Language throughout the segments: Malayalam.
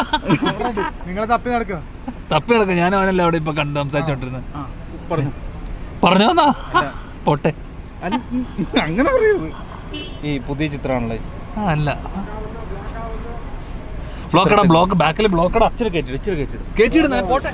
നിങ്ങൾ തപ്പി നടക്കുക തപ്പി നടക്കും ഞാൻ അവനല്ല അവിടെ ഇപ്പൊ കണ്ട് സംസാരിച്ചോണ്ടിരുന്നത് പറഞ്ഞു പറഞ്ഞോന്നാ പോട്ടെ അങ്ങനെ പറയരുത് ഈ പുതിയ ചിത്രമാണല്ലേ ആ അല്ല ബ്ലോക്കടാ ബ്ലോക്ക് ബാക്കിൽ ബ്ലോക്കടാ ഇച്ചിരി കയറ്റിട്ട് ഇച്ചിരി കയറ്റിട്ട് കേട്ടിടുന്നേ പോട്ടെ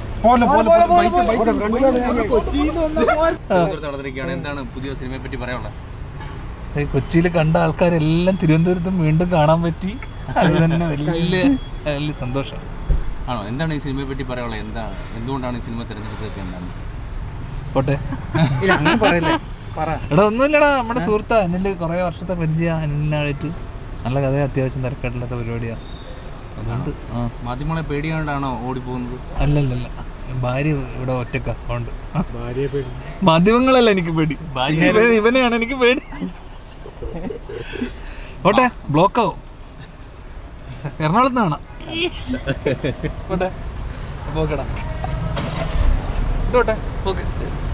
നടന്നിരിക്കുകയാണ് എന്താണ് പുതിയ സിനിമയെ പറ്റി പറയാനുള്ളത് കൊച്ചിയിൽ കണ്ട ആൾക്കാരെല്ലാം തിരുവനന്തപുരത്തും വീണ്ടും കാണാൻ പറ്റി അത് തന്നെ വലിയ വലിയ സന്തോഷം ആണോ എന്താണ് ഈ സിനിമയെ പറ്റി പറയാനുള്ളത് എന്താണ് എന്തുകൊണ്ടാണ് ഈ സിനിമ തിരഞ്ഞെടുത്തത് എന്താണ് പോട്ടെ ഇല്ല അങ്ങനെ പറയല്ലേ പറ എടാ ഒന്നുമില്ലടാ നമ്മുടെ സുഹൃത്താ അനില് കുറേ വർഷത്തെ പരിചയം അനിലിനായിട്ട് നല്ല കഥ അത്യാവശ്യം തിരക്കാട്ടില്ലാത്ത പരിപാടിയാ അതുകൊണ്ട് ആ മാധ്യമങ്ങളെ പേടിയാണ്ടാണോ ഓടിപ്പോകുന്നത് അല്ലല്ലല്ല ഭാര്യ ഇവിടെ ഒറ്റക്ക അതുകൊണ്ട് ആ. ഭാര്യയെ പേടി മാധ്യമങ്ങളല്ല എനിക്ക് പേടി ഇവനെ- ഇവനെയാണ് എനിക്ക് പേടി ഓട്ടെ ബ്ലോക്കാവും എറണാകുളത്ത് കാണാം പോട്ടെ പോക്കടാ ഇതോട്ടെ ഓക്കെ